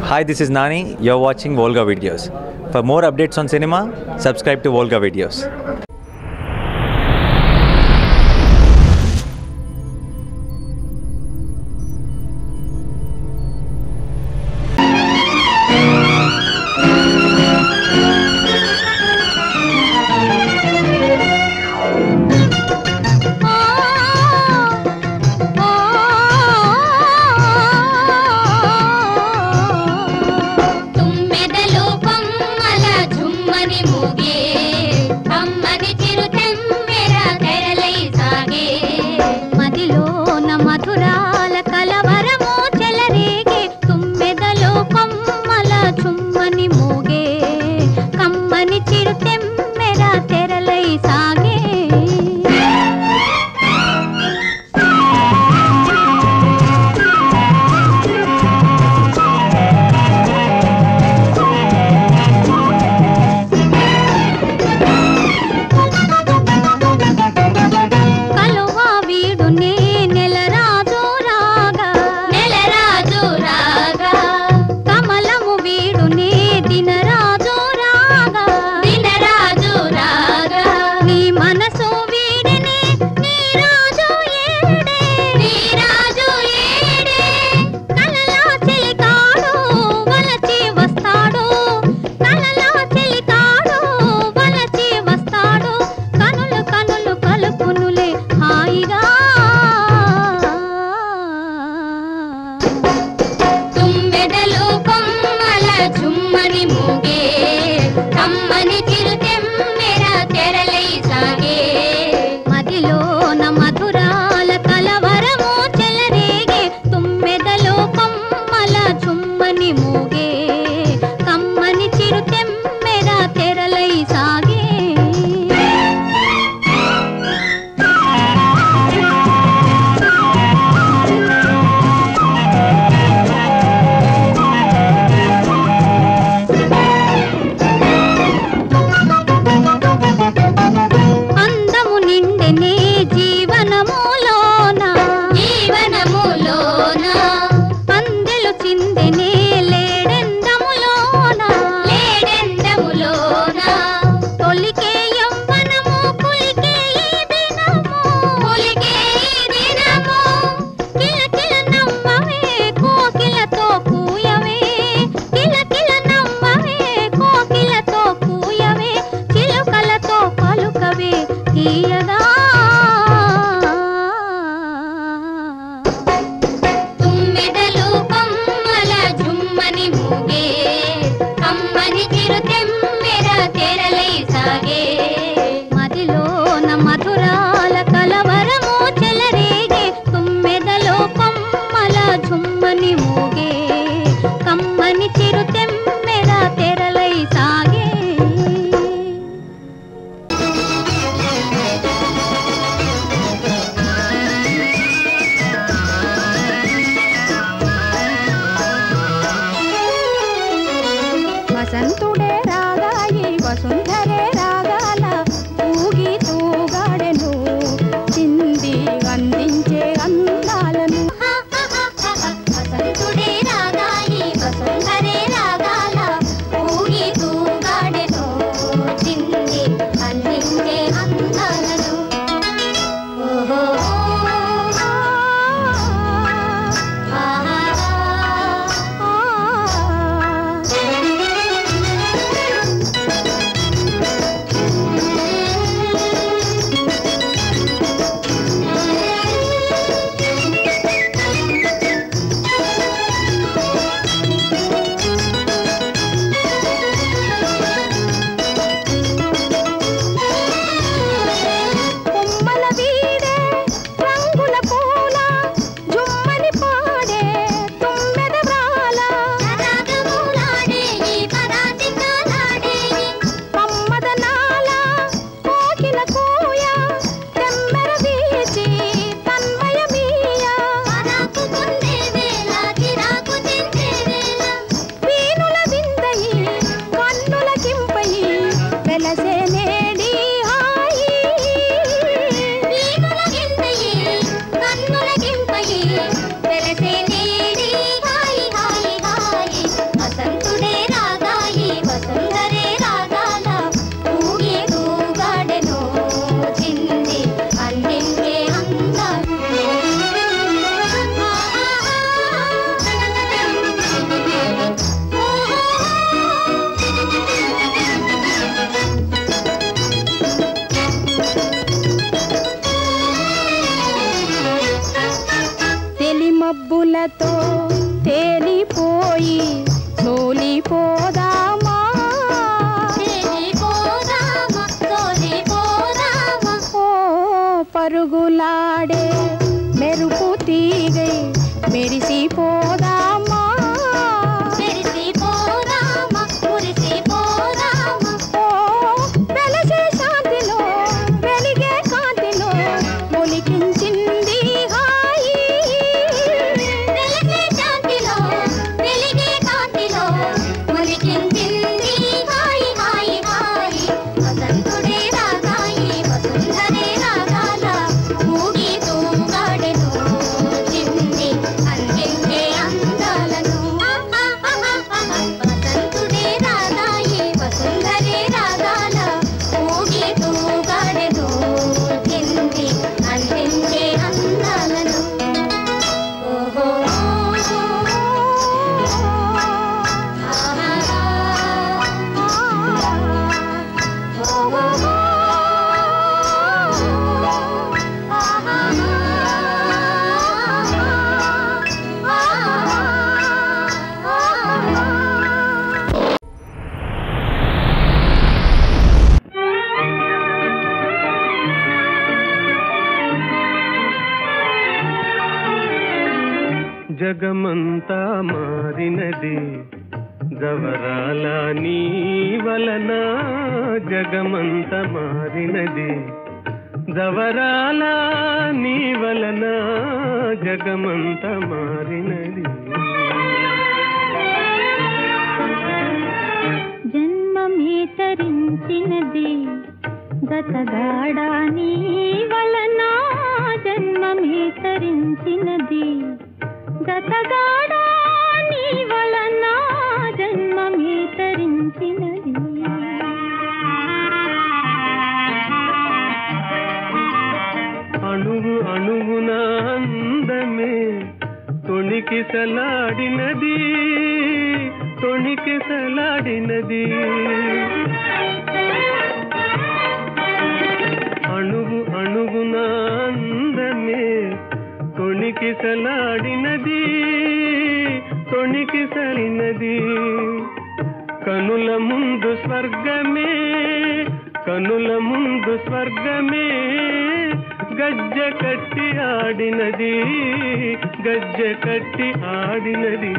Hi, this is Nani. You're watching Volga Videos. For more updates on cinema, subscribe to Volga Videos. తుమ్మెదలు కొమ్మల ఝుమ్మని మూగే కమ్మని చిరు తెమ్మెర తెరలై సాగే మదిలోన మధురాల కలవరము చెలరేగే తుమ్మెదలు కొమ్మల ఝుమ్మని మూగే కమ్మని చిరు తెమ్మెర తెరలై సాగే కలువ వీడునే నెలరాజు రాగా నెలరాజు రాగా కమలము వీడునే దినరాజు రాగా దినరాజు రాగా నీ మనసు వీడనే నీ రాజు ఏడే నీ రాజు ఏడే కలలా చెలికాడు వలచి వస్తాడు కలలా చెలికాడు వలచి వస్తాడు కనులు కనులు కలుపునులే హాయిగా తుమ్మెదలు కొమ్మల ఝుమ్మని మూగే కమ్మని చిరు తెమ్మెర తెరలై సాగే మదిలోన మధురాల కలవరము చెలరేగే తుమ్మెదలు కొమ్మల ఝుమ్మని మూగే కమ్మని చిరు తెమ్మెర తెరలై సాగే అందము నిండెనే జీవనములోన జీవనములోన అందెలు చిందెనే లేడెందములోన లేడెందములోన తొలికే యవ్వనము కులికే ఈ దినము కులికే ఈ దినము కిలకిల నమ్మవే కోకిలతో కూయవే కిలకిల నమ్మవే కోకిలతో కూయవే చిలుకలతో పలుకవే తీయగా తుమ్మెదలు కొమ్మల ఝుమ్మని మూగే కమ్మని చిరు తెమ్మెర తెరలై సాగే మదిలోన మధురాల కలవరము చెలరేగే తుమ్మెదలో కొమ్మల ఝుమ్మని మూగే కమ్మని చిరు తెమ్మెర తెరలై సాగే వసంతుడే రాగాయి వసుంధరే రాగాల ఊగి తూగాడెను చింది అందించే అందాలను వసంతుడే రాగాయి వసుంధరే రాగాల ఊగి తూగాడెను చింది అందించే అందాలను ఓహో ఆహా జవరాల నీ వలన జగమంత మారినది జవరాల నీ వలన జగమంత మారినది జన్మమే తరించినది గతగాడా నీ వలన జన్మమే తరించినది గతగాడా నీ వలన జన్మమే తరించినది అణువు అణువున అందమే తొణికిసలాడినది తొణికిసలాడినది అణువు అణువున అందమే తొణికిసలాడినది తొణికిసలినది కనుల ముందు స్వర్గమే కనుల ముందు స్వర్గమే గజ్జ కట్టి ఆడినది గజ్జ కట్టి ఆడినది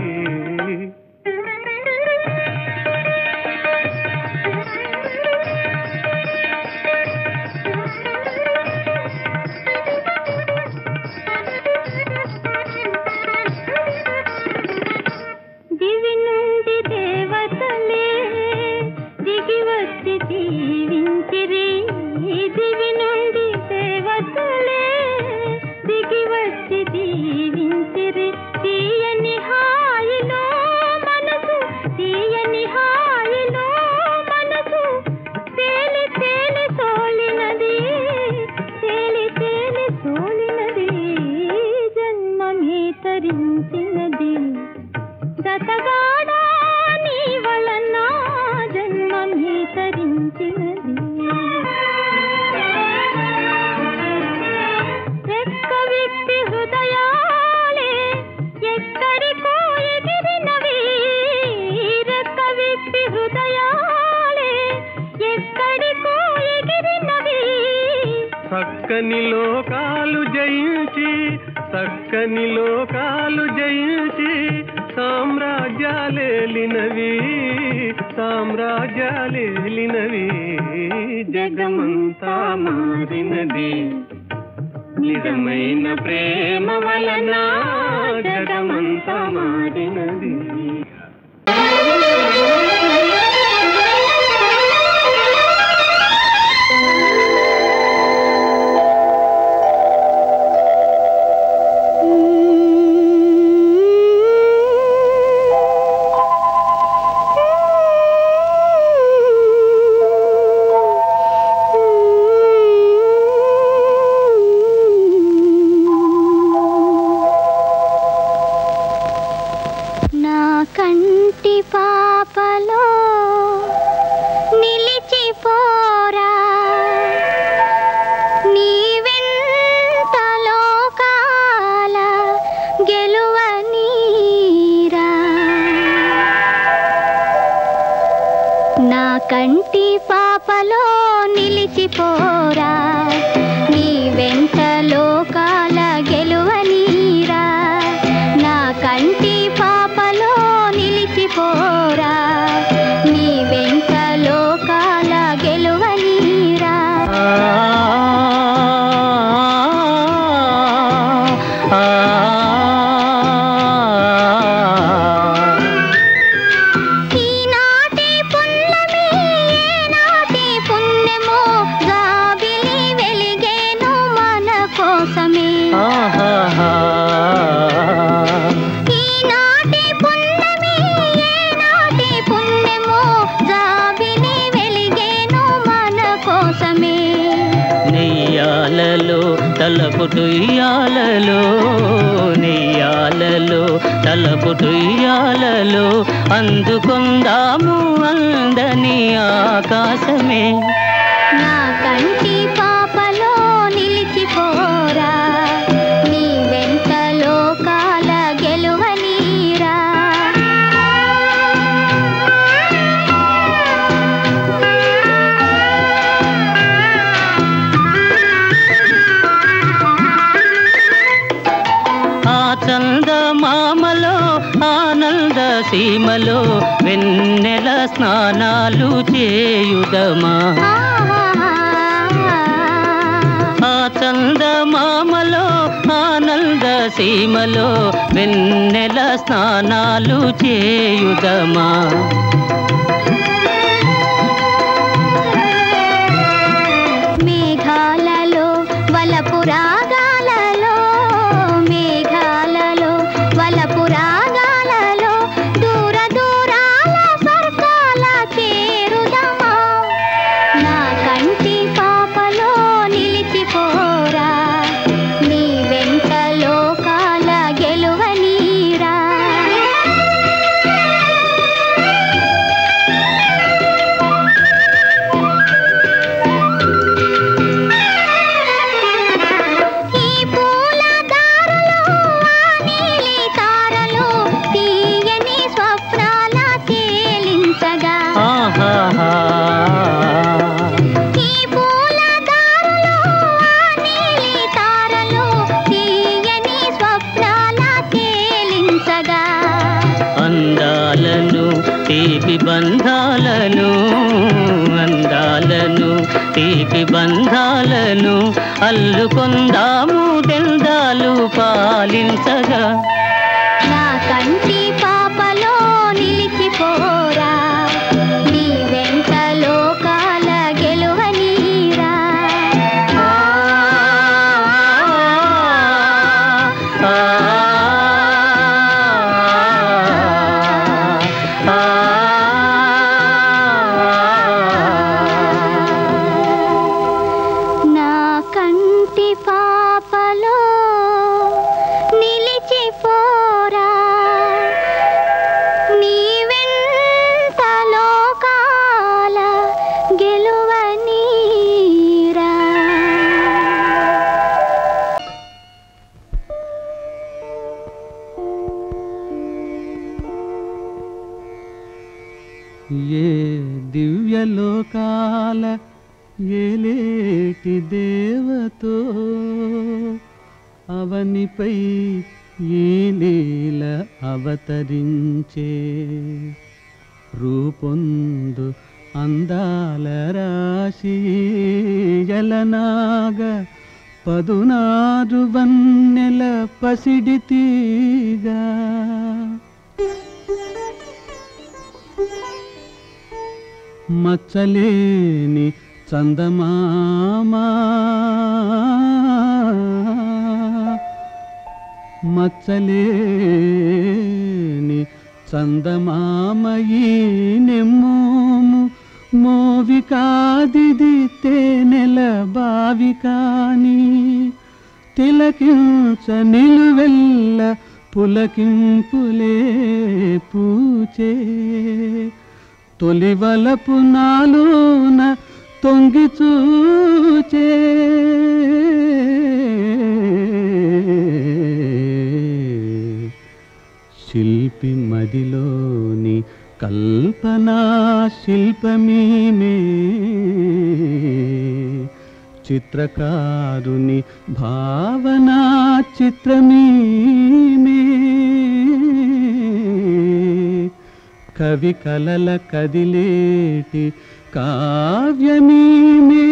దివి నుండి దేవతలే దిగి వచ్చి జీవించిరి దివి నుండి దేవతలే దిగి వచ్చి జీవించిరి తీయని హాయిలో మనసు తీయని హాయిలో మనసు తేలి తేలి సోలినది తేలి తేలి సోలినది జన్మమే తరించినది గతగాడా నీ వలన జన్మమే తరించినది రెక్క విప్పి హృదయాలే ఎక్కడికో ఎగిరినవి రెక్క విప్పి హృదయాలే ఎక్కడికో ఎగిరినవి చక్కని లోకాలు జయించి చక్కని లోకాలు జయించి సామ్రాజ్యాలేలినవి సామ్రాజ్యాలేలినవి జగమంతా మారినది నిజమైన ప్రేమ వలన జగమంతా మారినది నా కంటి పాపలో నిలిచిపోరా నీ వెంట లోకాల గెలువనీరా నా కంటి పాపలో నిలిచిపోరా నీ వెంట లోకాల గెలువనీరా నా కంటి పాపలో నిలిచిపోరా నీ వెంట లోకాల గెలువనీరా ఈనాటి పున్నమి ఏనాటి పుణ్యమో జాబిలి వెలిగేను మన కోసమే ఈనాటి పున్నమి ఏనాటి పుణ్యమో జాబిలి వెలిగేను మన కోసమే నెయ్యాలలో తలపుటుయ్యాలలో నెయ్యాలలో తలపుటుయ్యాలలో అందుకుందాము అందని ఆకాశమే నా కంటి పాపలో నిలిచిపోరా నీ వెంట లోకాల గెలువనీరా ఆ చందమామలో ఆనంద సీమలో వెన్నెల స్నానాలు చేయుదమా ఆ చందమామలో ఆనంద సీమలో వెన్నెల స్నానాలు చేయుదమా మేఘాలలో వలపు రాగాలలో మేఘాలలో వలపు రాగాలలో దూర దూరాల స్వర్గాల చేరుదమా నా కంటి పాపలో నిలిచిపోరా నీ వెంట లోకాల గెలువనీరా ఈ పూల దారులు ఆ నీలి తారలు తీయని స్వప్నాల తేలించగా ఆహాహా ఈ పూల దారులు ఆ నీలి తారలు తీయని స్వప్నాల తేలించగా అందాలను తీపి బంధాలను అందాలను తీపి బంధాలను అల్లుకొందాము దెల్దాలు పాలించగా నా కంటి పాపలో నిలిచిపోరా నీ వెంట లోకాల గెలువనీరా నా కంటి పాపలో నిలిచిపోరా నీ వెంట లోకాల గెలువనీరా ఏ దివ్యలోకాల ఏలేటి దేవతో అవనిపై ఈ లీల అవతరించే రూపొందు అందాల రాశి ఎలనాగ పదునారు వన్నెల పసిడి తీగా మచ్చలేని చందమామా మచ్చలేని చందమామయీ నెమ్మోము మోవి కాదిది తేనెల బావి కాని తిలకించ నిలువెల్ల పులకింపులే పూచే తొలివలపు నాలోన తొంగి చూచే శిల్పి మదిలోని కల్పనా శిల్పమీమే చిత్రకారుని భావనా చిత్రమీమే కవి కలల కదిలేటి కావ్యమీమే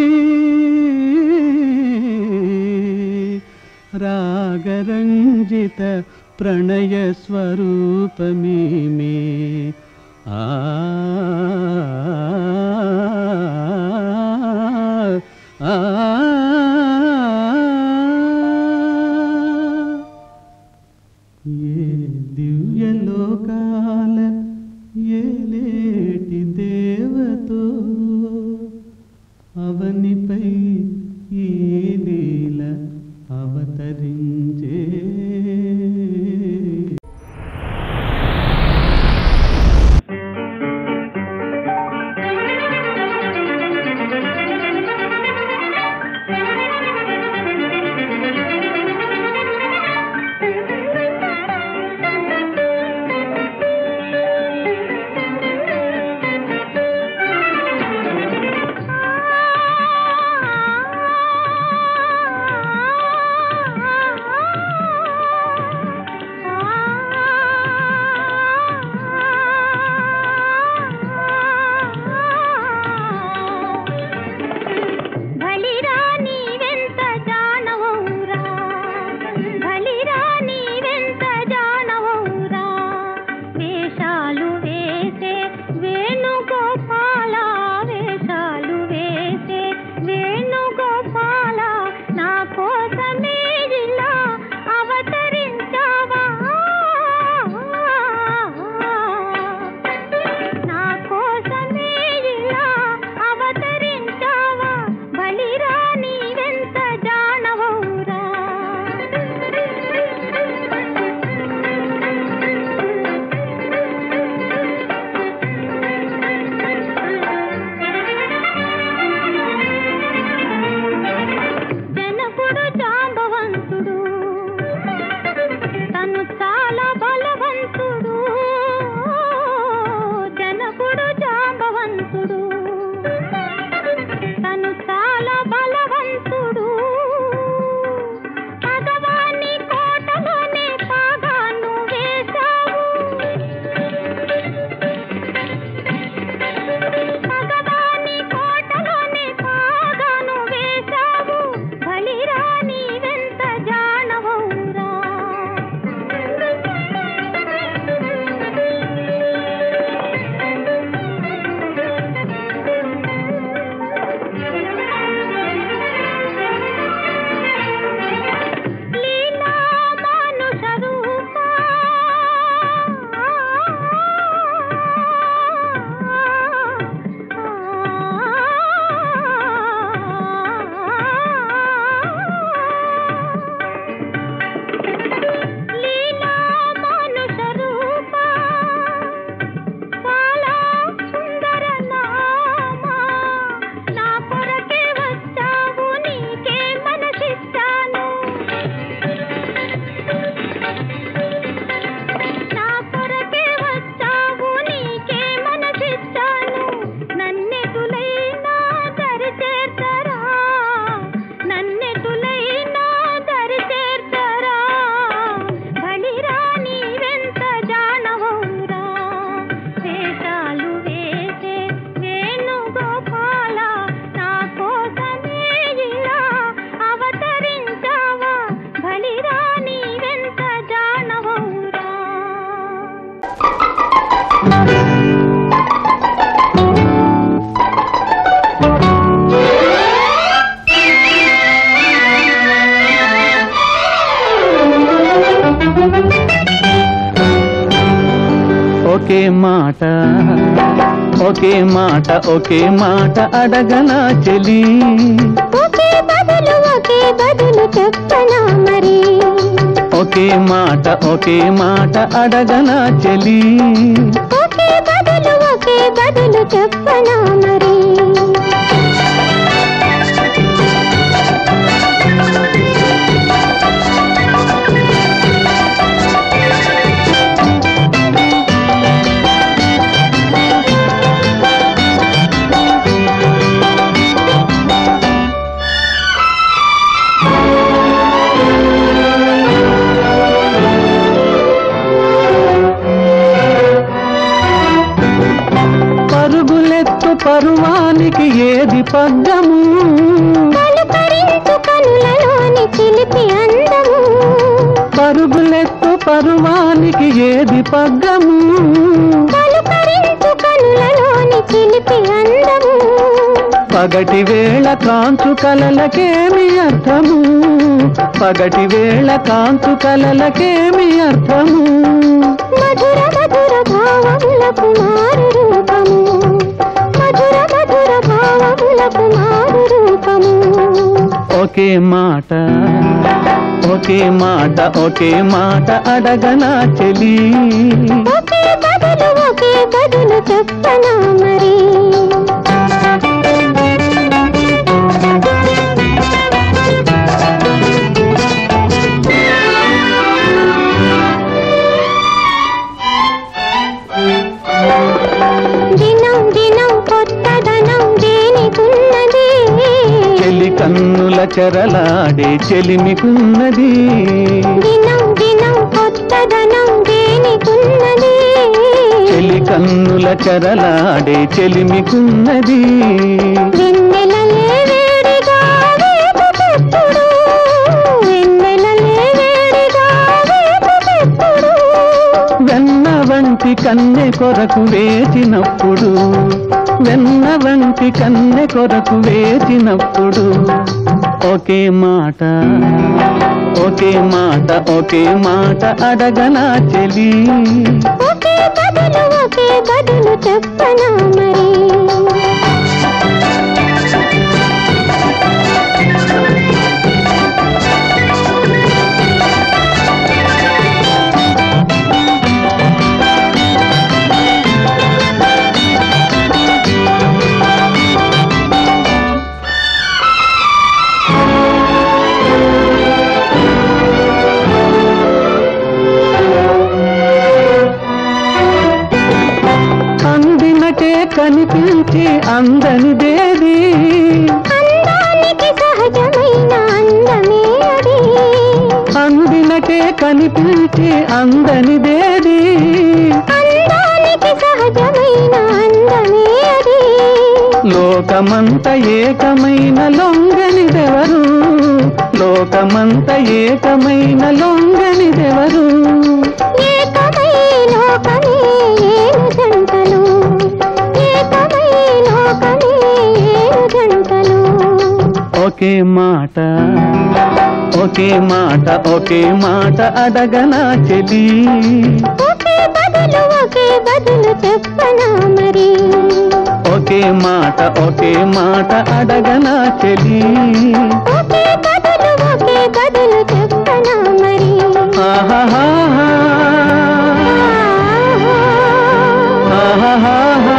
రాగరంజిత ప్రణయ స్వరూపమీమే ఆ ఆ ఏ దివ్యలోకాల ఏలేటి దేవతో అవనిపై ఈ లీల అవతరించే ఒకే మాట ఒకే మాట ఒకే మాట అడగనా చెలి ఒకే బదులు ఒకే బదులు చెప్పనా మరి ఒకే మాట ఒకే మాట అడగనా చెలి ఒకే బదులు ఒకే బదులు చెప్పనా మరి పరుగులెత్తు పరువానికి ఏది పగ్గము పలుకరించు కనులలోని చిలిపి అందము పరుగులెత్తు పరువానికి ఏది పగ్గము పలుకరించు కనులలోని చిలిపి అందము పగటి వేళ కాంచు కలలకేమి అర్థము పగటి వేళ కాంచు కలలకేమి అర్థము మధుర మధుర భావములకు మారు రూపము మధుర మధుర భావములకు మారు రూపము ఒకే మాట ఒకే మాట ఒకే మాట అడగనా చెలి ఒకే బదులు ఒకే బదులు చెప్పనా మరి దినం దినం కొత్తదనం దేనికున్నది చెలి కన్నుల చెరలాడే చెలిమికున్నది దినం దినం కొత్తదనం దేనికున్నది చెలి కన్నుల చెరలాడే చెలిమికున్నది వెన్నెలలే వేడిగా వేపు పెట్టుడు వెన్నెలలే వేడిగా వేపు పెట్టుడు వెన్న వంటి కన్నె కొరకు వేచినప్పుడు వెన్న వంటి కన్నె కొరకు వేచినప్పుడు ఒకే మాట ఒకే మాట ఒకే మాట అడగనా చెలి ఒకే బదులు ఒకే బదులు చెప్పనా మరి అందినకే కనిపించి అందనిదేది అందానికి సహజమైన అందమే అది అందినకే కనిపించి అందనిదేది అందానికి సహజమైన అందమే అది లోకమంత ఏకమైన లొంగనిదెవరు లోకమంత ఏకమైన లొంగనిదెవరు ఏకమై లోకమే ఏను జంటలు ఏకమై లోకమే ఏను జంటలు ఒకే మాట ఒకే మాట ఒకే మాట అడగనా చెలి ఒకే బదులు ఒకే బదులు చెప్పనా మరి ఒకే మాట ఒకే మాట అడగనా చెలి ఒకే బదులు ఒకే బదులు చెప్పనా మరి ఆహాహా ఆహాహా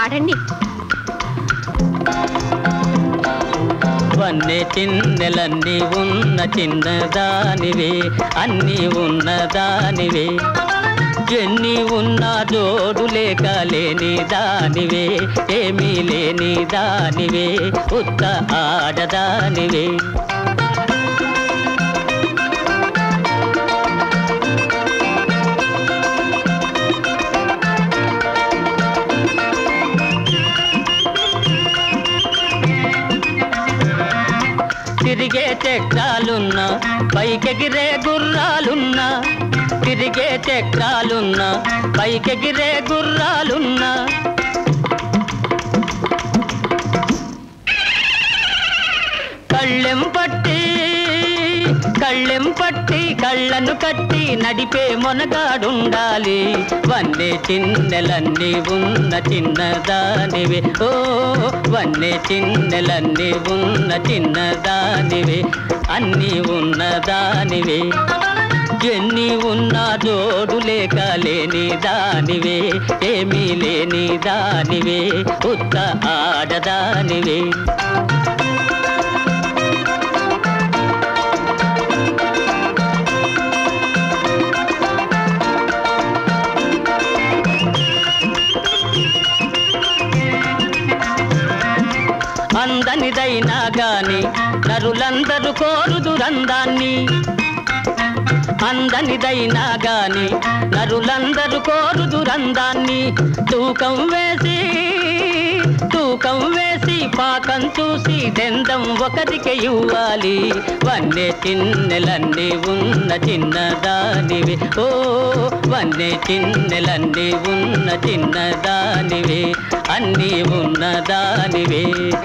పాడండి వన్నె చిన్నెలన్నీ ఉన్న చిన్నదానివే అన్నీ ఉన్నదానివే ఎన్ని ఉన్నా జోడు లేక లేని దానివే ఏమీ లేని దానివే ఉత్త ఆడదానివే తిరిగే చక్రాలున్నా పైకెగిరే గుర్రాలున్నా తిరిగే చక్రాలున్నా పైకెగిరే గుర్రాలున్నా కళ్ళెం పట్టి కళ్ళెం పట్టి కళ్ళను కట్టి నడిపే మొనగాడుండాలి వన్నే చిన్నెలన్నీ ఉన్న చిన్నదానివే ఓ వన్నే చిన్నెలన్నీ ఉన్న చిన్నదానివే అన్నీ ఉన్నదానివే ఎన్ని ఉన్నా జోడు లేక లేని దానివే ఏమీ లేని దానివే ఉత్త ఆడదానివే అందనిదైనా గాని నరులందరూ కోరుదురందాన్ని అందనిదైనా గాని నరులందరూ కోరుదురందాన్ని తూకం వేసి తూకం వేసి పాకం చూసి దెందం ఒకరికి ఇవ్వాలి వన్నే చిన్నెలన్నీ ఉన్న చిన్నదానివి ఓ వన్నే చిన్నెలన్నీ ఉన్న చిన్నదానివి అన్నీ ఉన్నదానివే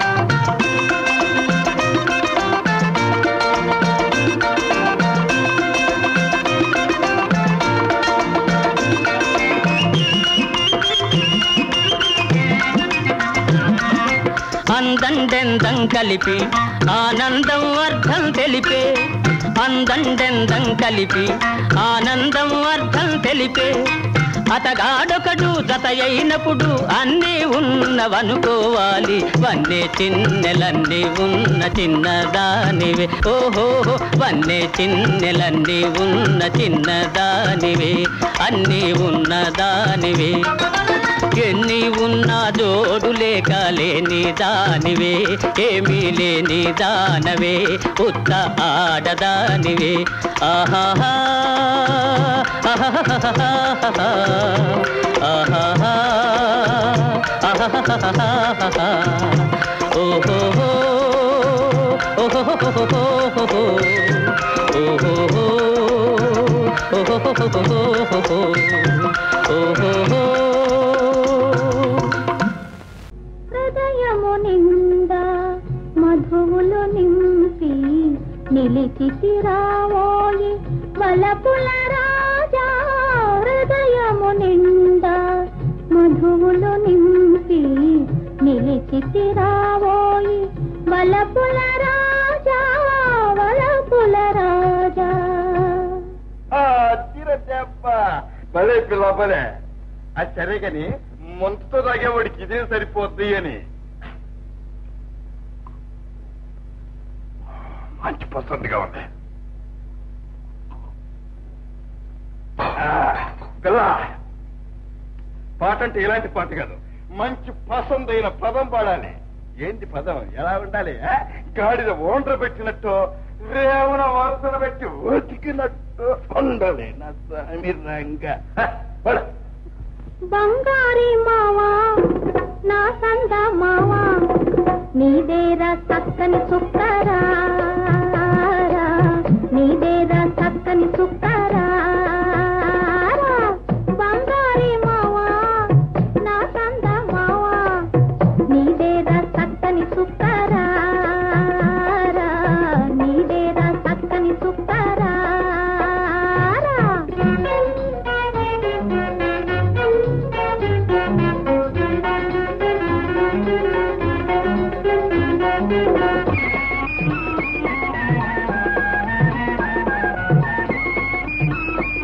అందండెందం కలిపి ఆనందం అర్థం తెలిపే అందండెందం కలిపి ఆనందం అర్థం తెలిపే అతగాడొకడు జత అయినప్పుడు అన్నీ ఉన్నవనుకోవాలి వన్నే చిన్నెలన్నీ ఉన్న చిన్నదానివే ఓహో వన్నే చిన్నెలన్నీ ఉన్న చిన్నదానివే అన్నీ ఉన్నదానివే ఎన్ని ఉన్నా జోడు లేక లేని దానివే ఏమీ లేని దానవే ఉత్త ఆడదానివే ఆహాహా ఆహాహా ఆహాహా ఆహాహా ఓహో ఓహో ఓహో హృదయము నిండా మధువులు నింపి నిలిచితిరావోయి వలపుల రాజా హృదయము నిండా మధువులు నింపి నిలిచితిరావోయి వలపుల రాజా వలపుల రాజా తీరదెబ్బ భలే పిల్ల భలే అది సరే కాని ముందుతో తాగేవాడికి ఇదే సరిపోద్ది అని మంచి పసందిగా ఉంది ఆ, పిల్ల పాట అంటే ఇలాంటి పాట కాదు మంచి పసందైన పదం పాడాలి ఏంటి పదం ఎలా ఉండాలి ఆ? గాడిద ఓండ్ర పెట్టినట్టు రేవన వరుసన పెట్టి ఒతికినట్టు ఉండాలి నా స్వామి రంగ ఆ, పాడు. బంగారి మావా నా సంద మావా నీదేరా చక్కని చుక్కరా నీదేరా చక్కని చుక్కరా బంగారి మావా నా సంద మావా నీదేరా చక్కని చుక్కరా నీదేరా చక్కని చుక్కరా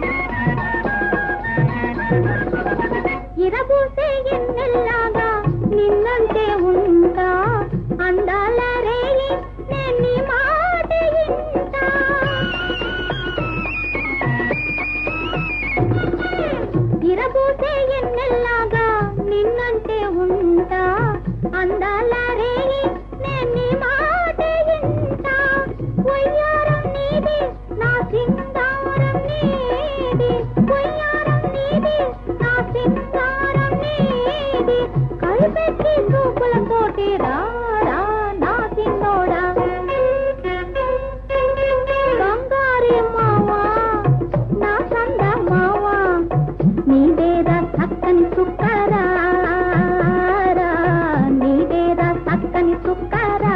ఇరబూసే ఎన్నెల్లాగా ఉంటా అందాల రేయి నేను నీ మాట ఇంటా ఇరబూసే ఎన్నెల్లాగా నిన్నంటే ఉంటా అందాల రేయి నేను నీ మాట ఇంటా వయ్యారం నీది నా సింగారం నీది వయ్యారం నీది నా సింగారం నీది కలిపెట్టి చూపులతోటి రా రా నా సిన్నోడా బంగారి మావా నా సంద మావా నీదేరా చక్కని చుక్కరా నీదేరా చక్కని చుక్కరా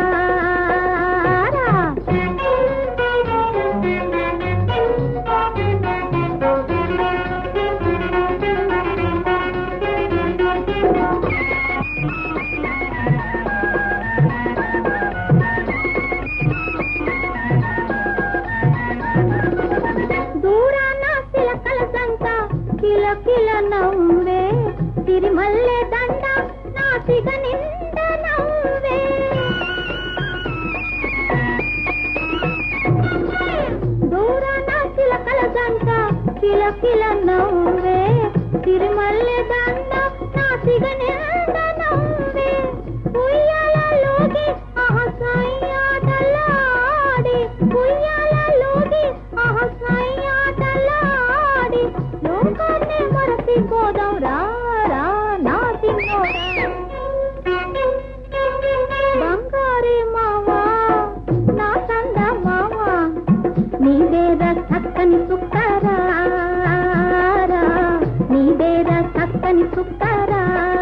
దూరాన సిలకల సంత కిల కిల నవ్వే తిరిమల్లె దండ నా సిగ నిండ నవ్వే దూరాన సిలకల సంత కిల కిల నవ్వే తిరిమల్లె దండ నా సిగ నిండ నవ్వే ఉయ్యాలలోకి ఆహసాయాటలాడి ఉయ్యాలలోకి ఆహసాయాటలాడి లోకాన్ని మరచిపోదాం రా రా నా తిన్నోడా బంగారి మావా నా సంద మావా నీదేరా చక్కని సుక్కరా నీదేరా చక్కని సుక్కరా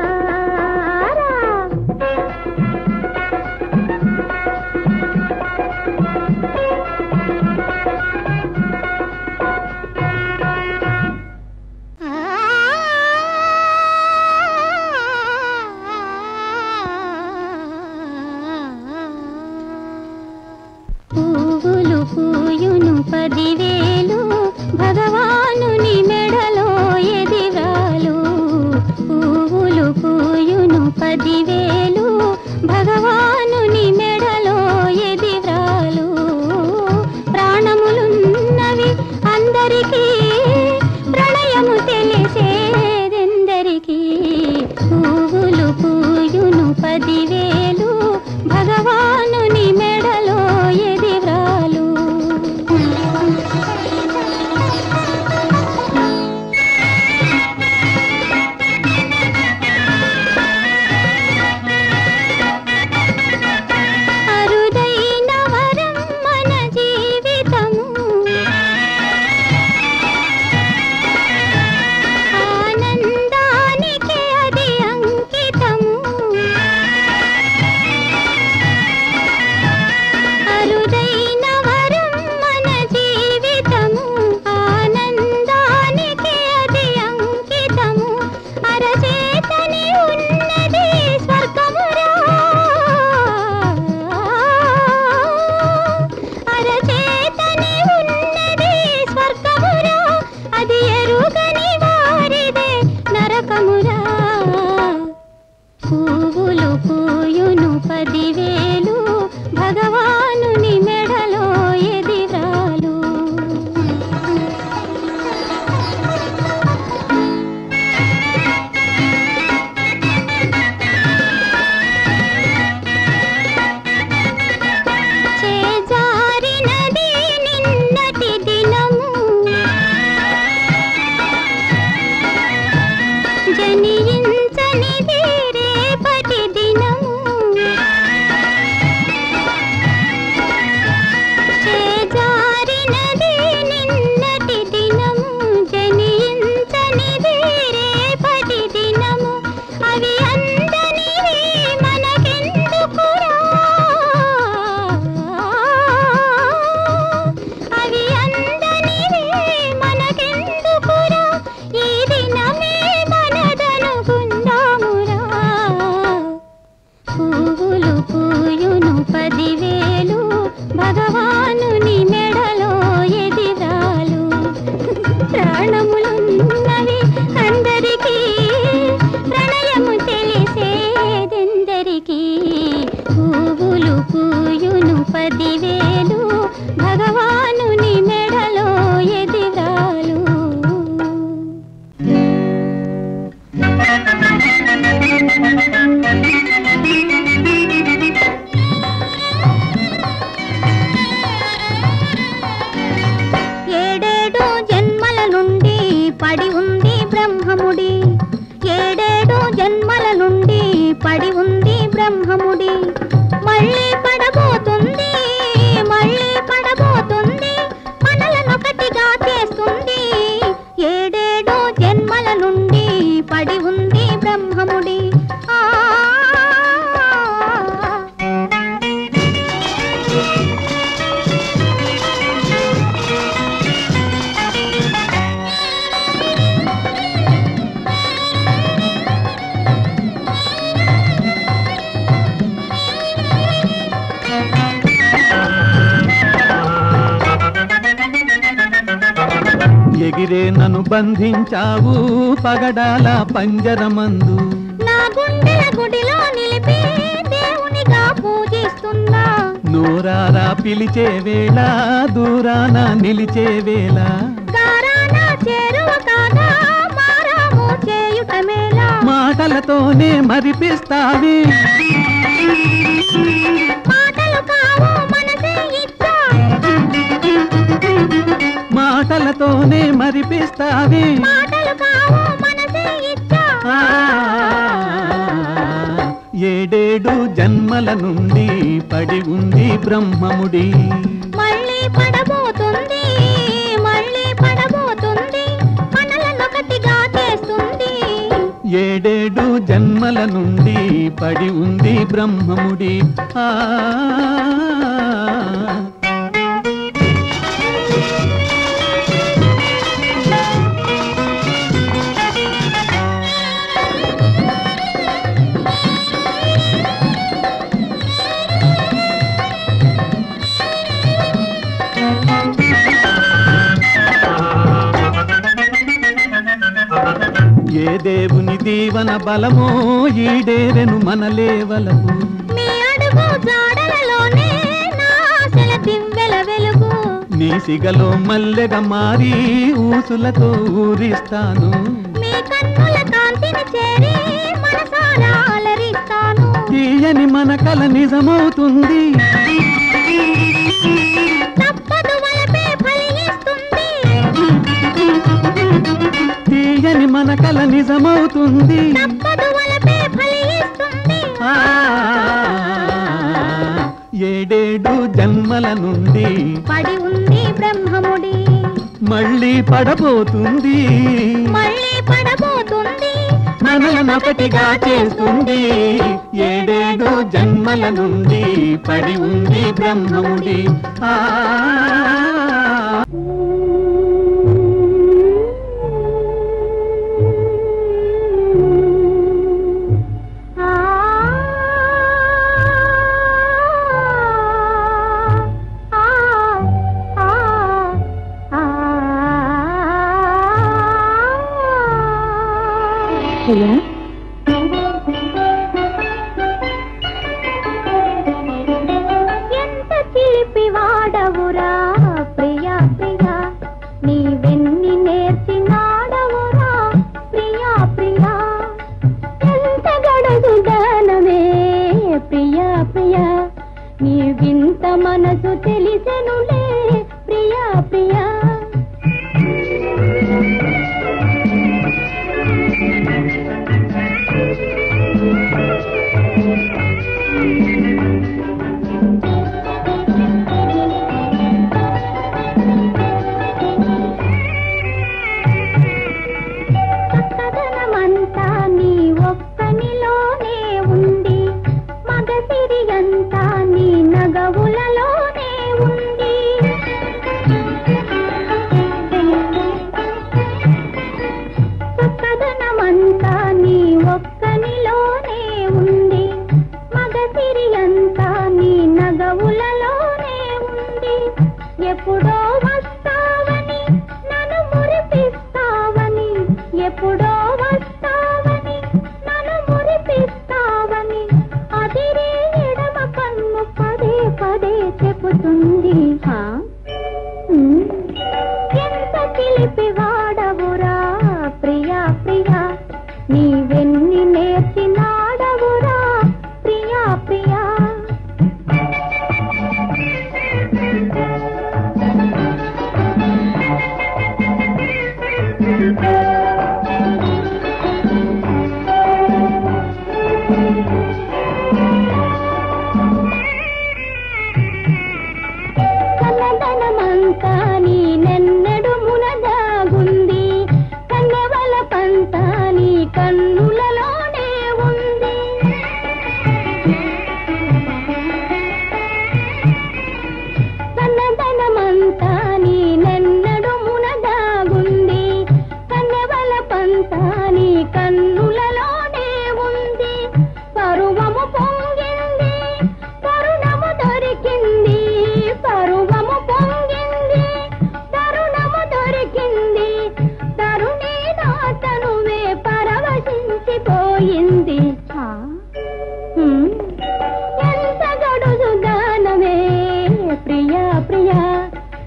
పువ్వులు పూయును పదివేలు భగవానుని మెడలో ఎదిరాలు పువ్వులు పూయును పదివేలు భగవానుని మెడలో ఎదిరాలు ప్రాణములున్నవి అందరికీ ప్రణయము తెలిసేదెందరికీ పువ్వులు పూయును పదివేలు భగవానుని మెడలో ఎదిరాలు అరుదైన వరం మన జీవితము ఆనందానికి అది అంకితము బ్రహ్మముడి మళ్ళీ పడబోతుంది మళ్ళీ పడబోతుంది మనలనొకటిగా చేస్తుంది ఏడేడో జన్మల నుండి పడి ఉంది బ్రహ్మముడి ఆ ఎగిరే నన్ను బంధించావు పగడాల పంజరమందు నా గుండెల గుడిలో నిలిపి దేవునిగా పూజిస్తున్నా నోరారా పిలిచే వేళ దూరాన నిలిచే వేళ గారాన చేరువ కాగా మారాము చేయుట మేలా మాటలతోనే మరిపిస్తావి మాటలు కావు మనసే ఇచ్చా మాటలతోనే మరిపిస్తావి మాటలు కావు మనసే ఇచ్చా ఆ, ఏడేడు జన్మల నుండి పడి ఉంది బ్రహ్మముడి మళ్ళీ పడబోతుంది మళ్ళీ పడబోతుంది మనలనొకటిగా చేస్తుంది ఏడేడు జన్మల నుండి పడి ఉంది బ్రహ్మముడి ఆ ఏ దేవుని దీవన బలమో ఈడేరెను మనలేవలపు మీ అడుగు జాడలలోనే నా ఆశల దివ్వెల వెలుగు నీ సిగలో మల్లెగా మారి ఊసులతో ఊరిస్తాను మీ కన్నుల కాంతిని చేరి మనసారా అలరిస్తాను తీయని మన కల నిజమవుతుంది తప్పదు వలపే ఫలిస్తుంది తీయని మన కల నిజమవుతుంది తప్పదు వలపే ఫలిస్తుంది ఆ, ఏడేడు జన్మల నుండి పడి ఉంది బ్రహ్మముడి మళ్ళీ పడబోతుంది మళ్ళీ పడబోతుంది మనలనొకటిగా చేస్తుంది ఏడేడు జన్మల నుండి పడి ఉంది బ్రహ్మముడి ఆ ఆ ఆ ఆ ఆ అయ్యా ఎంత చిలిపి వాడవురా ప్రియా ప్రియా నీ వెన్ని నేర్చినాడవురా ప్రియా ప్రియా ఎంత గడదు దానమే ప్రియా ప్రియా నీ వింత మనసు తెలిసెనులే ప్రియా ప్రియా చక్కదనమంతా నీ ఒక్కనిలోనే ఉంది మగసిరి అంతా నీ నగవులలోనే ఉంది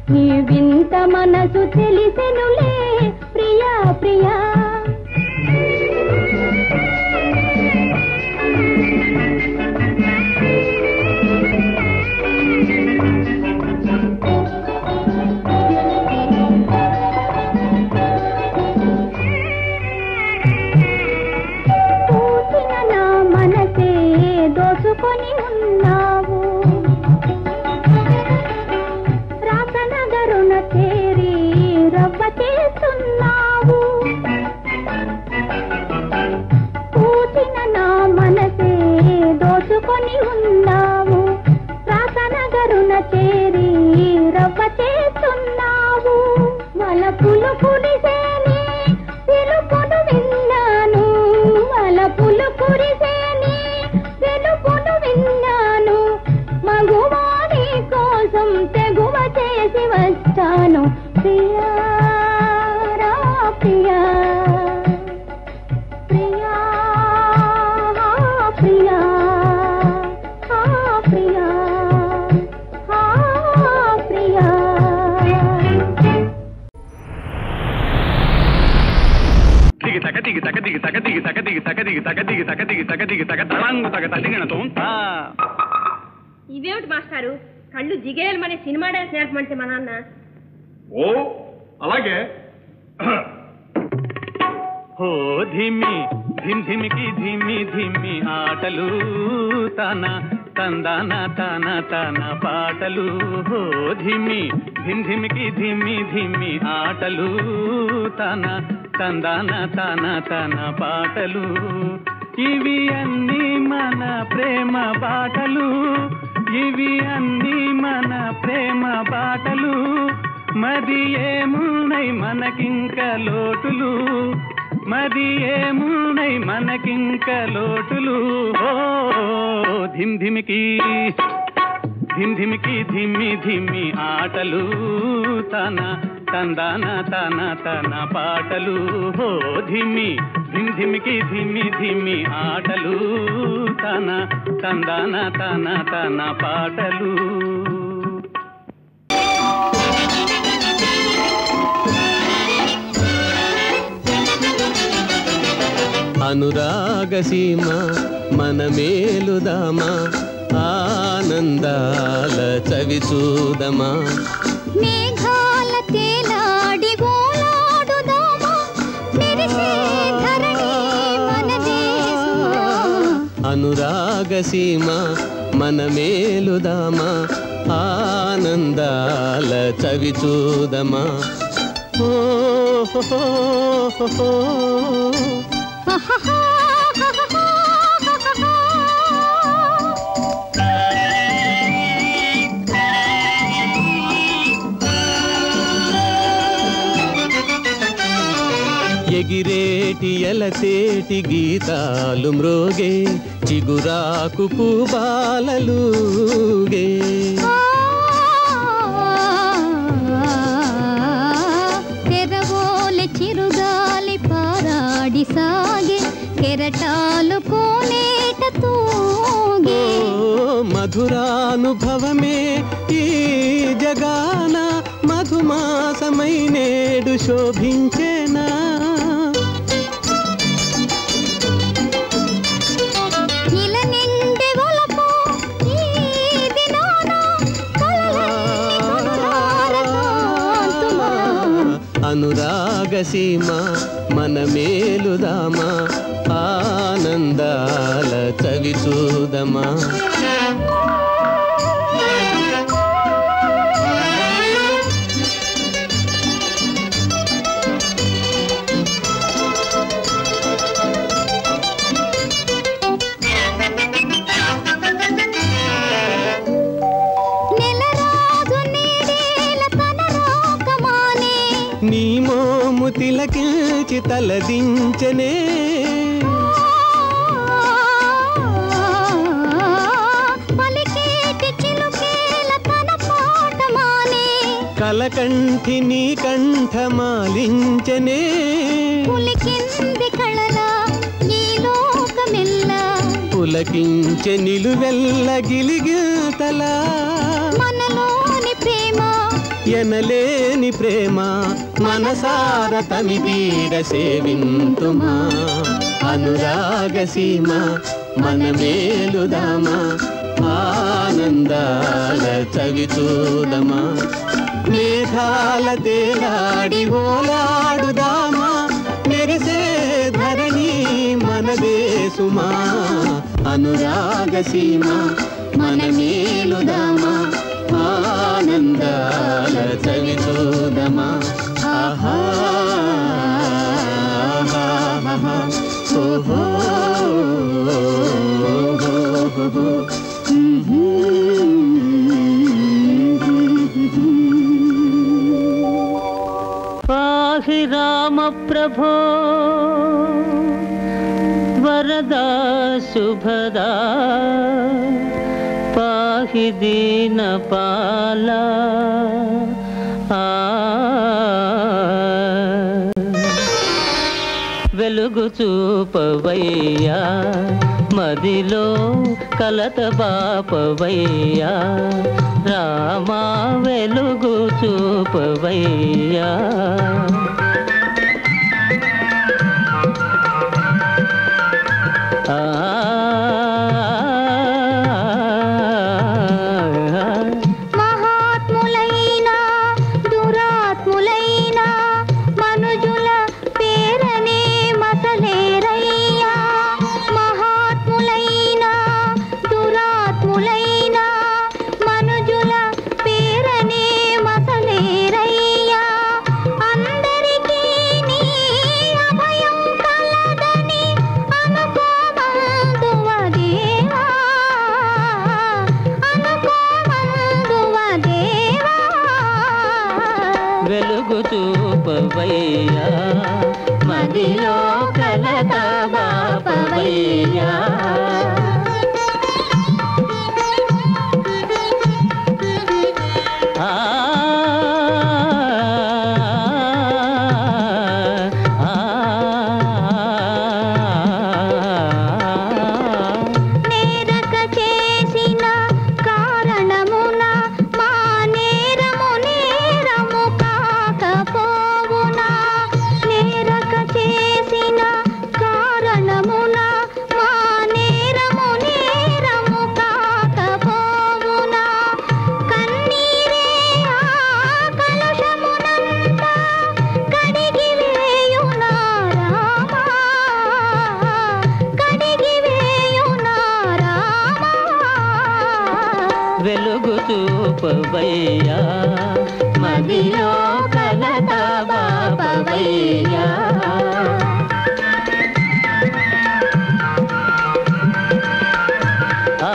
నీ వింత మనసు తెలిసెనులే ప్రియా ప్రియా పూసిన నా మనసే దోచుకొని ఉన్నావు రాసనగరున చేరి రవ్వ చేస్తున్నావు పూసిన నా మనసే దోచుకొని ఉన్నావు రాసనగరున చేరి రవ్వ చేస్తున్నావు వలపులు కురిసేని పిలుపును విన్నాను వలపులు కురిసేని పిలుపును విన్నాను మగువాని కోసం తెగువ చేసి వచ్చాను ప్రియా రా ప్రియా ప్రియా ప్రియా ప్రియా ప్రియా దిగి తగ దిగి తగ దిగి తగ దిగి తగ దిగి తగ దిగి తగ దిగి తగ దిగి తగ దిగి తగ తళంగు తగ తదిగిన తోంతా ఇవేమిటి మాస్టారు కళ్ళు జిగేయమనే సినిమా డాన్స్ నేర్పమంటే మా నాన్న ఓ అలాగే హో ధిమి ధిమ్ ధిమికి ధిమి ధిమి ఆటలు తన తందాన తన తన పాటలు హో ధిమి ధిమ్ ధిమికి ధిమి ధిమి ఆటలు తన తందాన తన తన పాటలు ఇవి అన్ని మన ప్రేమ బాటలు ఇవి అన్ని మన ప్రేమ బాటలు మరి ఏమున్నాయి మనకింక లోటులు మరి ఏమున్నాయి మనకింక లోటులు ఓ ధిమ్ ధిమికి ధిమ్ ధిమికి ధిమ్మి ధిమ్మి ఆటలు తన తందాన తన తన పాటలు హో ధిమ్మి ధిమ్ ధిమికి ధిమ్మి ధిమ్మి ఆటలు తన తందాన తన తన పాటలు అనురాగసీమ మన మేలుదామా ఆనందాల చవి చూదమా మేఘాల తేలాడి ఓలాడుదామా మెరిసే ధరణి మనదే సుమా. అనురాగసీమ మన మేలుదామా ఆనందాల చవి చూదమా ఓ హో హో హో హో. ఎగిరేటి ఎలసేటి గీతాలు మ్రోగే చిగురాకు పూబాలలుగే తెరవోలె చిరుగాలి పారాడి సాగే కెరటాలు కోనేట తూగే ఓ మధురానుభవమే ఈ జగాన మధుమాసమై నేడు శోభించేనా ఇల నిండె ఒలపు ఈ దినాన కలలన్నీ కనులార కాంతుమా. అనురాగసీమ మన మేలుదామా ఆనందాల చవి చూదమా నెలరాజు నీడేల తన రాకమానే నీ మోము తిలకించి తలదించనే పలికేటి చిలుకేల తన పాటమానే కలకంఠి నీ కంఠమాలించనే పులికింది కళల ఈ లోకమెల్ల పులకించె నిలువెల్ల గిలిగితలా మనలోని ప్రేమ ఎనలేని ప్రేమ మనసార తమిదీర సేవింతుమా అనురాగ సీమ మన మేలుదామా ఆనందాల చవి చూడమా మేఘాల తేలాడి ఓలాడుదామా మెరిసే ధరణి మనదే సుమా అనురాగ సీమ మన మేలుదామా ఆనందాల చవి చూడమా ఆహా ఆహా, ఓహో పాహి రామ ప్రభో వరదా శుభదా పాహి దీన పాల వెలుగు చూపవయ్యా మదిలో కలత బాపవయ్యా రామా వెలుగు చూపవయ్యా మహాత్ములైన దురాత్ములైన మనుజుల పేరనే మసలేరయ్యా మహాత్ములైన దురాత్ములైన మనుజుల పేరనే మసలేరయ్యా అందరికీ నీ అభయం కలదని అనుకోమందువదేవా అనుకోమందువదేవా వెలుగు చూపవయ్యా మదిలో కలత బాపవయ్యా ఆ నేరక చేసిన కారణమున మా నేరము నేరము కాకపోవునా నేరక చేసిన కారణమున మా నేరము నేరము కాకపోవునా కన్నీరే ఆ కలుషమునంతా కడిగి వేయునా రామా కడిగి వేయునా రామా వెలుగు చూపవయ్యా మదిలో కలత బాపవయ్యా ఆ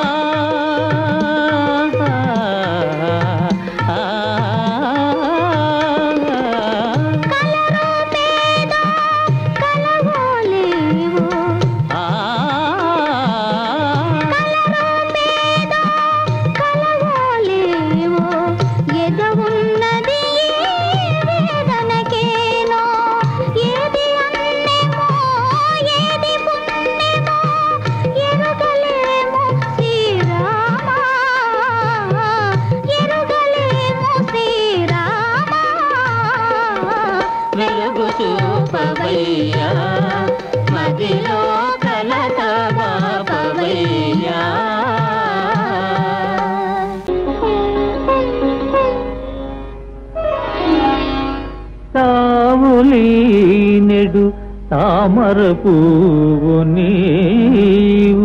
ఆ, కలరో పేద కలవోలేవో ఆ, కలరో పేద కలవోలేవో ఎదవున్నది ఏ వేదనకేనో ఏది అన్నేమో ఏది పుణ్యమో ఎరుగలేమో శ్రీరామా ఎరుగలేమో శ్రీరామా వెలుగు చూపవయ్యా మదిలో కలత బాపవయ్యా తావులీ నెడు తామర పువ్వు నీవు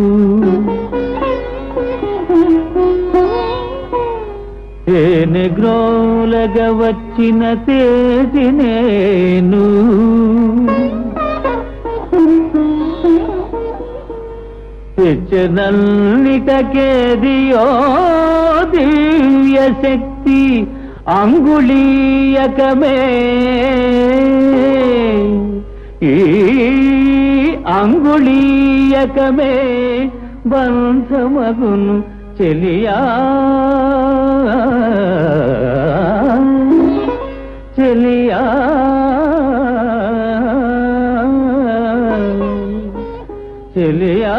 తేనె గ్రోలగ వచ్చిన తేజి నేను తెచ్చనల్నిటకేదియో దివ్య శక్తి అంగుళీయకమే ఈ అంగుళీయకమే బంధమగును చెలియా చెలియా చెలియా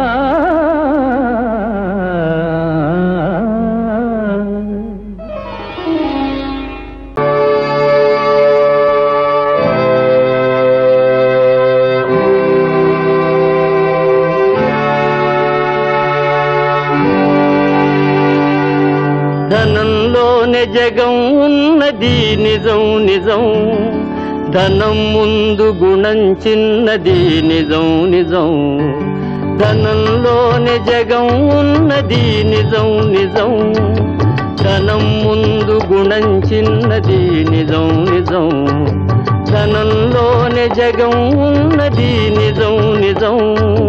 ధనంలోనే జగం ఉన్నది నిజం నిజం ధనం ముందు గుణం చిన్నది నిజం నిజం ధనంలోనే జగం ఉన్నది నిజం నిజం ధనం ముందు గుణం చిన్నది నిజం నిజం ధనంలోనే జగం ఉన్నది నిజం నిజం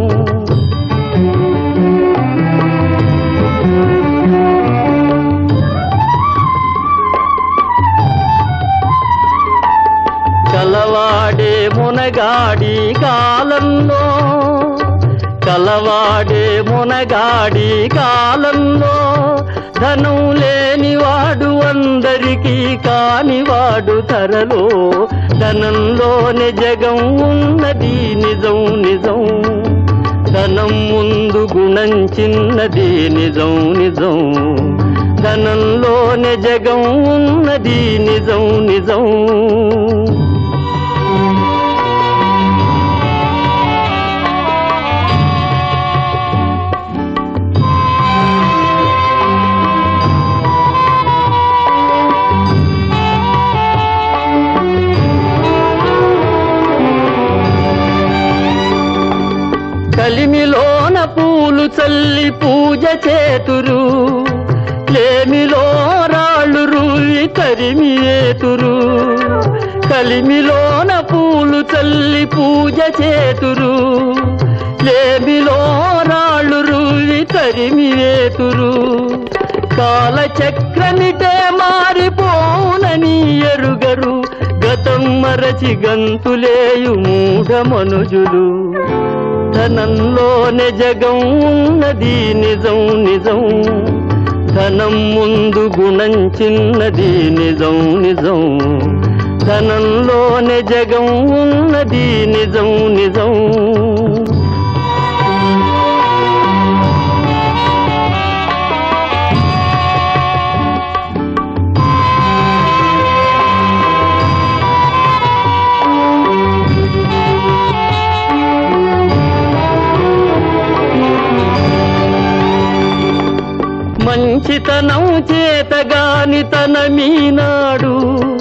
కలవాడే మునగాడి కాలంలో కలవాడే మునగాడి కాలంలో ధనం లేనివాడు అందరికీ కానివాడు ధరలో ధనంలోనే జగం ఉన్నది నిజం నిజం ధనం ముందు గుణం చిన్నది నిజం నిజం ధనంలోనే జగం ఉన్నది నిజం నిజం కలిమిలోన పూలు చల్లి పూజ చేతురు లేమిలో రాళ్ళు రూయి తరిమి ఏతురు కలిమిలోన పూలు చల్లి పూజ చేతురు లేమిలో రాళ్ళు రూయి తరిమి ఏతురు కాలచక్రమిటే మారిపోనని ఎరుగరు గతం మరచి గంతులేయు మూఢ మనుజులు ధనంలోనే జగం ఉన్నది నిజం నిజం ధనం ముందు గుణం చిన్నది నిజం నిజం ధనంలోనే జగం ఉన్నది నిజం నిజం మంచితనం చేతగాని తన మీనాడు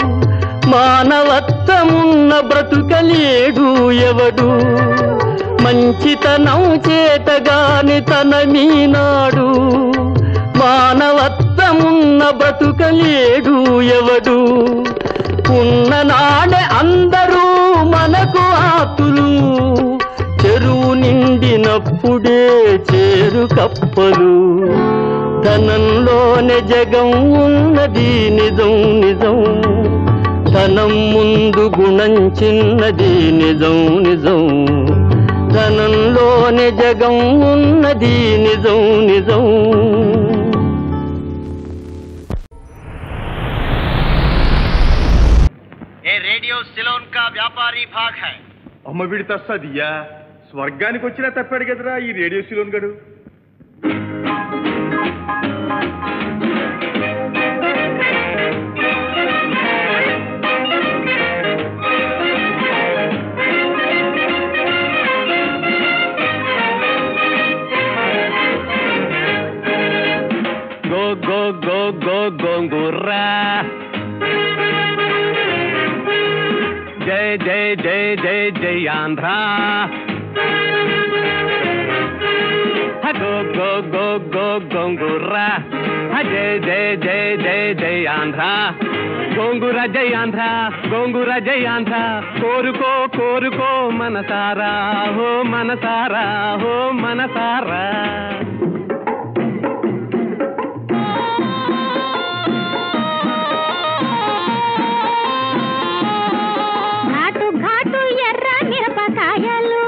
మానవత్వమున్న బ్రతుకలేడు ఎవడు మంచితనం చేతగాని తన మీనాడు మానవత్వమున్న బ్రతుకలేడు ఎవడు ఉన్న నాడే అందరూ మనకు ఆతులు చెరువు నిండినప్పుడే చేరు కప్పలు ధనంలోనే జగం ఉన్నది నిజం నిజం ధనం ముందు గుణం చిన్నది నిజం నిజం ధనంలోనే జగం ఉన్నది నిజం నిజం ये रेडियो सिलोन का व्यापारी भाग है అమ్మ వీడి తస్సదియ్యా స్వర్గానికి వచ్చినా తప్పాడు కదరా ఈ రేడియో సిలోన్ గడు గో గో గో గో గోంగూర్రా జై జై జై జై జై ఆంధ్ర హ, గో గో గో గో గోంగూర్రా హ, జై జై జై జై జై ఆంధ్ర గోంగూర జై ఆంధ్ర గోంగూర జై ఆంధ్ర కోరుకో కోరుకో మనసారా హో మనసారా హో మనసారా ఘాటు ఘాటు ఎర్ర మిరపకాయలు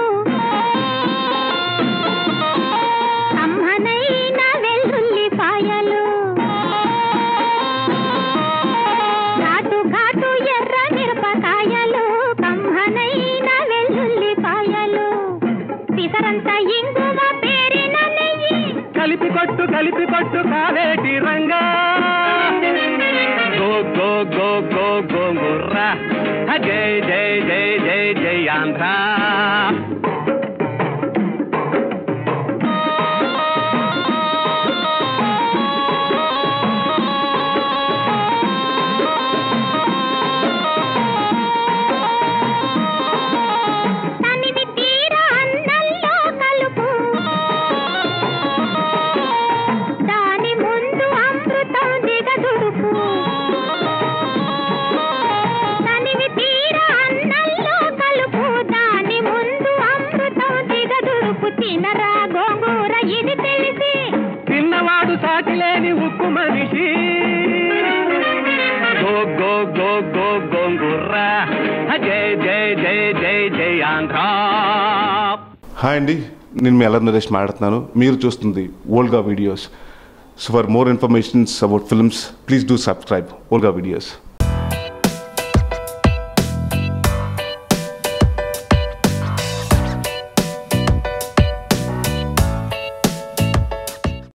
కమ్మనైన వెల్లుల్లిపాయలు ఘాటు ఘాటు ఎర్ర మిరపకాయలు కమ్మనైన వెల్లుల్లిపాయలు పిసరంత ఇంగువ పేరిన నెయ్యి కలిపి కొట్టు కలిపి కొట్టు కావేటి రంగా గో గో గో గో గోంగూర్రా హ, జై జై జై జై జై ఆంధ్ర సాటి లేని ఉక్కు మనిషి గో గో గో గో గోంగుర్రా జై జై జై జై జై ఆంధ్ర హాయ్ అండి నేను మీ అల్లరి నరేష్ మాట్లాడుతున్నాను మీరు చూస్తుంది Olga videos so for more informations about films please do subscribe Olga videos